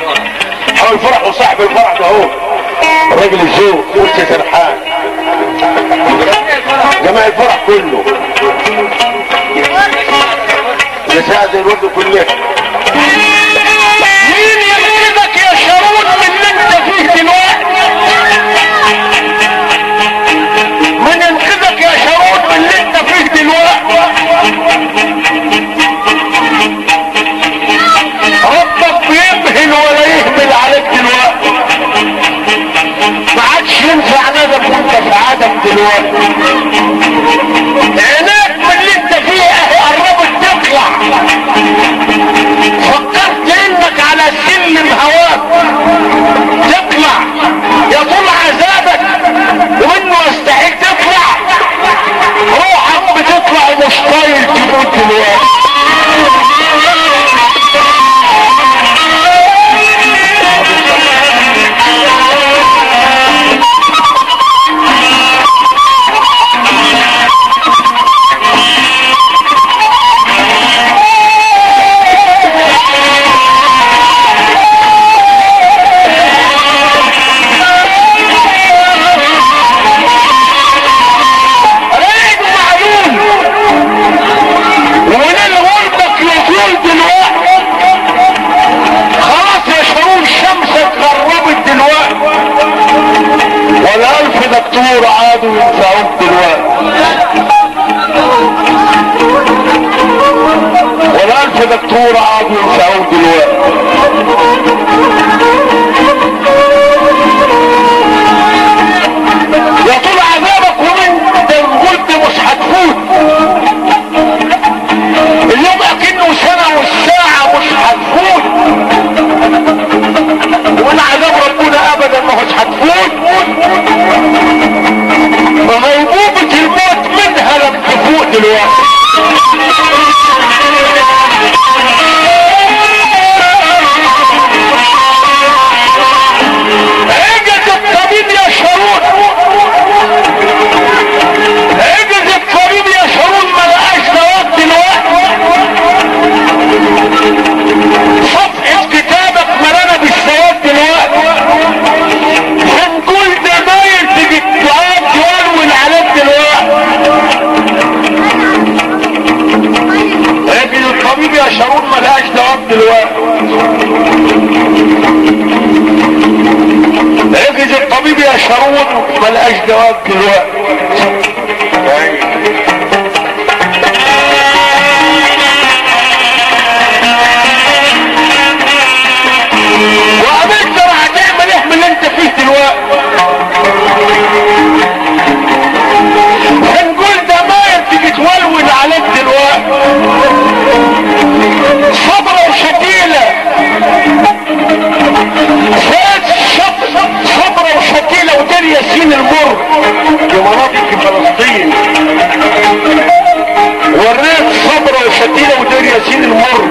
هو الفرح وصاحب الفرح ده هو الراجل الذوق كرسي سرحان جماع الفرح كله يساعد الورد كله مين ينقذك يا شارون من اللي انت فيه دلوقتي من ينقذك يا شارون من اللي انت فيه دلوقتي ربك بيمهل ولا يهمل عليك دلوقتي ما عادش ينفع ندم وانت في عدم دلوقتي عينيك من اللي انت فيه اهي قربت تطلع فكرت انك على سلم هواك تطلع يا طول عذابك ومنه يستحيل تطلع روحك بتطلع ومش طايل تموت دلوقتي رايد ومعلوم ومن الغربك يطول دلوقتي خلاص يا شرون شمسك غربت دلوقتي ولا الف دكتور عادوا ينفعوك دلوقتي ولا الف دكتور عادوا ينفعوك دلوقتي يا طول عذابك ومن ده قلت مش هتفوت اليوم اكنه سنة والساعة مش هتفوت ومن عذاب ربنا ابدا ما هوش هتفوت غيبوبة الموت منها لم تفوت دلوقتي اجد الطبيب يا شارون اجد الطبيب يا شارون ما لقاش دواء دلوقتي صفحة كتابك ملانة بالسواد دلوقتي هنقول دمايل تجي تقعد تولول عليك دلوقتي اجد الطبيب يا شارون ما لقاش دواء دلوقتي اجد الطبيب يا شارون ما لقاش جواب دلوقتي وقابلت هتعمل ايه من اللي انت فيه دلوقتي هنقول ده ما تيجي تولول عليك دلوقتي صبرة وشتيلة فات شط صبرة وشتيلة ودير ياسين المر في مناطق فلسطين وريت صبرة وشتيلة ودير ياسين المر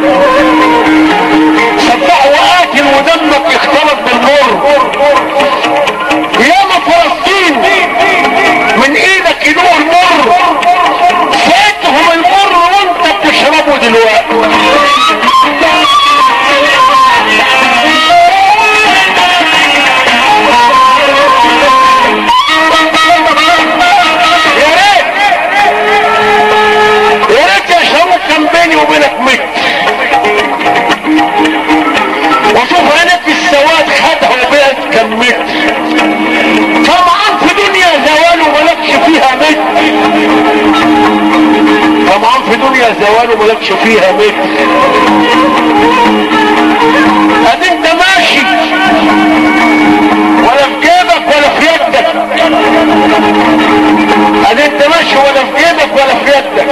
صدقوا وقاتل ودمك يختلط بالمر ياما فلسطين من ايدك يدوق المر فاتهم المر وانت بتشربه دلوقتي يا ريت يا ريت يا شباب كان بيني وبينك مت وشوف انا في السواد خدها وبينك كان مت طبعا في دنيا زوال وملكش فيها مت طبعا في دنيا زوال وملكش فيها مت ادي انت ماشي ولا في جيبك ولا في يدك ادي انت ماشي ولا في جيبك ولا في يدك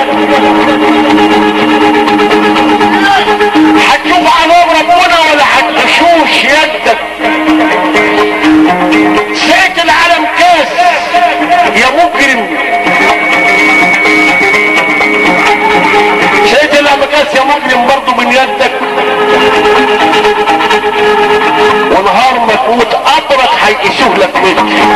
هتشوف عذاب ربنا ولا هتشوش يدك ساعة العالم كاس يا مجرم ساعة العالم كاس يا مجرم برضو من يدك ونهار ما تموت قبرك هيقسوه لك منك